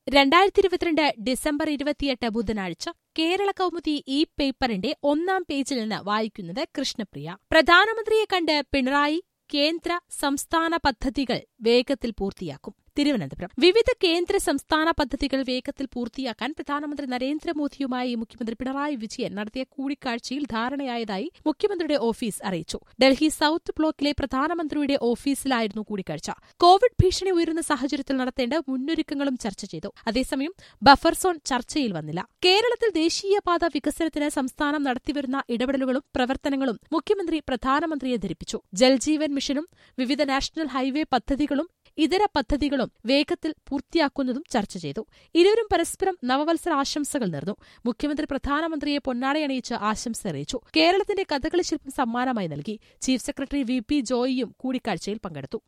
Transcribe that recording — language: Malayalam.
രണ്ടായിരത്തി ഇരുപത്തിരണ്ട് ഡിസംബർ ഇരുപത്തിയെട്ട് ബുധനാഴ്ച കേരള കൗമുദി ഈ പേപ്പറിന്റെ ഒന്നാം പേജിൽ നിന്ന് വായിക്കുന്നത് കൃഷ്ണപ്രിയ പ്രധാനമന്ത്രിയെ കണ്ട് പിണറായി കേന്ദ്ര സംസ്ഥാന പദ്ധതികൾ വേഗത്തിൽ പൂർത്തിയാക്കും തിരുവനന്തപുരം വിവിധ കേന്ദ്ര സംസ്ഥാന പദ്ധതികൾ വേഗത്തിൽ പൂർത്തിയാക്കാൻ പ്രധാനമന്ത്രി നരേന്ദ്രമോദിയുമായി മുഖ്യമന്ത്രി പിണറായി വിജയൻ നടത്തിയ കൂടിക്കാഴ്ചയിൽ ധാരണയായതായി മുഖ്യമന്ത്രിയുടെ ഓഫീസ് അറിയിച്ചു ഡൽഹി സൌത്ത് ബ്ലോക്കിലെ പ്രധാനമന്ത്രിയുടെ ഓഫീസിലായിരുന്നു കൂടിക്കാഴ്ച കോവിഡ് ഭീഷണി ഉയരുന്ന സാഹചര്യത്തിൽ നടത്തേണ്ട മുന്നൊരുക്കങ്ങളും ചർച്ച ചെയ്തു അതേസമയം ബഫർ സോൺ ചർച്ചയിൽ വന്നില്ല കേരളത്തിൽ ദേശീയപാത വികസനത്തിന് സംസ്ഥാനം നടത്തിവരുന്ന ഇടപെടലുകളും പ്രവർത്തനങ്ങളും മുഖ്യമന്ത്രി പ്രധാനമന്ത്രിയെ ധരിപ്പിച്ചു ജൽജീവൻ മിഷനും വിവിധ നാഷണൽ ഹൈവേ പദ്ധതികളും ഇതര പദ്ധതികളും വേഗത്തിൽ പൂർത്തിയാക്കുന്നതും ചർച്ച ചെയ്തു ഇരുവരും പരസ്പരം നവവത്സര ആശംസകൾ നേർന്നു മുഖ്യമന്ത്രി പ്രധാനമന്ത്രിയെ പൊന്നാടയണിയിച്ച് ആശംസ അറിയിച്ചു കേരളത്തിന്റെ കഥകളി ശില്പം സമ്മാനമായി നൽകി ചീഫ് സെക്രട്ടറി വി പി ജോയിയും കൂടിക്കാഴ്ചയിൽ പങ്കെടുത്തു